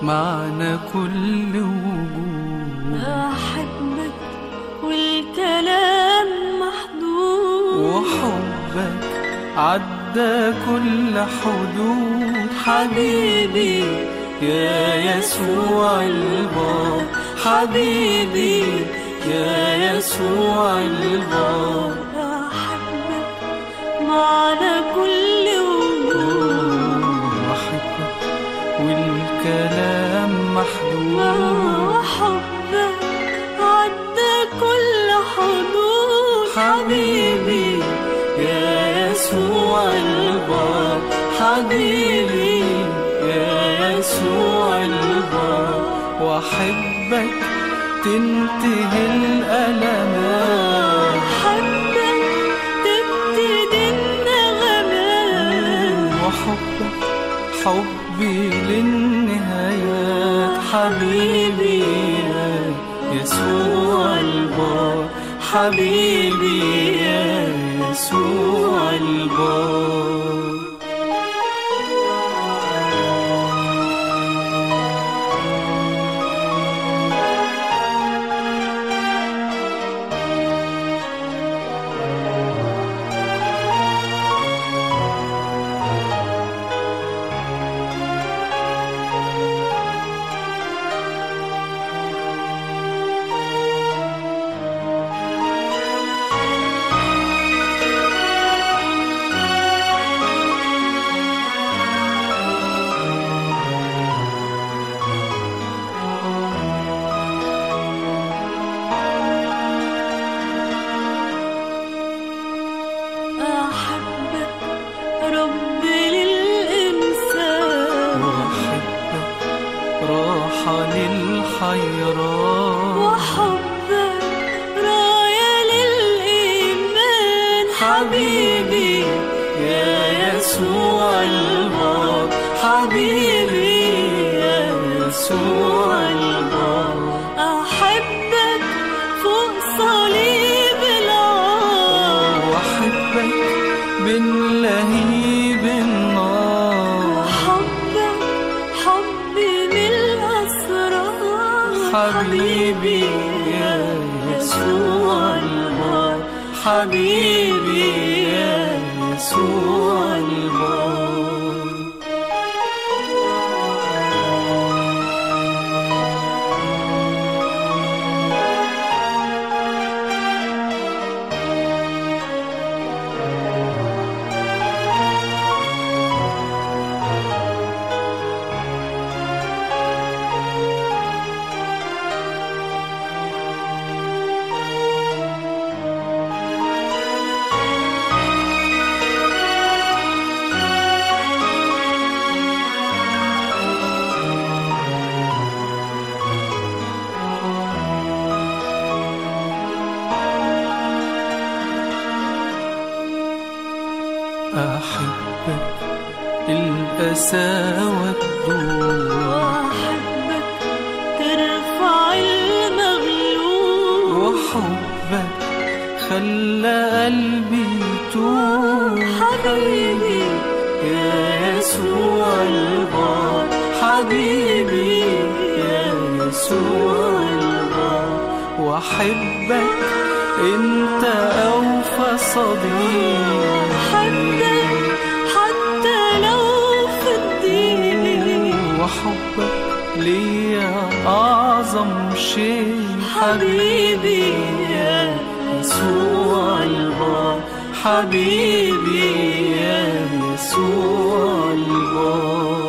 معنى كل وجود أحبك والكلام محدود وحبك عدى كل حدود حبيبي يا يسوع البار حبيبي يا يسوع البار أحبك معنى كل وجود وحبك والكلام محدود وحبك عدى كل حدود حبيبي يا يسوع البار حبيبي يا يسوع البار واحبك تنتهي الألمات حبك تبتدي النغمات وحبك حبي للنهايات حبيبي يا يسوع البار حبيبي يا يسوع البار أحبك رب للإنسان وأحبك راحة للحيران وحبك راية للإيمان حبيبي يا يسوع البار حبيبي يا يسوع البار أحبك فوق صليب العار وأحبك من لهيب النار وحبك حبي من الأسرار حبيبي يا يسوع البار حبيبي يا يسوع البار أحبك الأسى والدور وأحبك ترفع المغلوب وحبك خلى قلبي يتوب حبيبي يا يسوع البار حبيبي يا يسوع البار واحبك انت اوفى صديق حتى حتى لو في الدين وحبك ليا اعظم شيء حبيبي يا يسوع البار حبيبي يا يسوع البار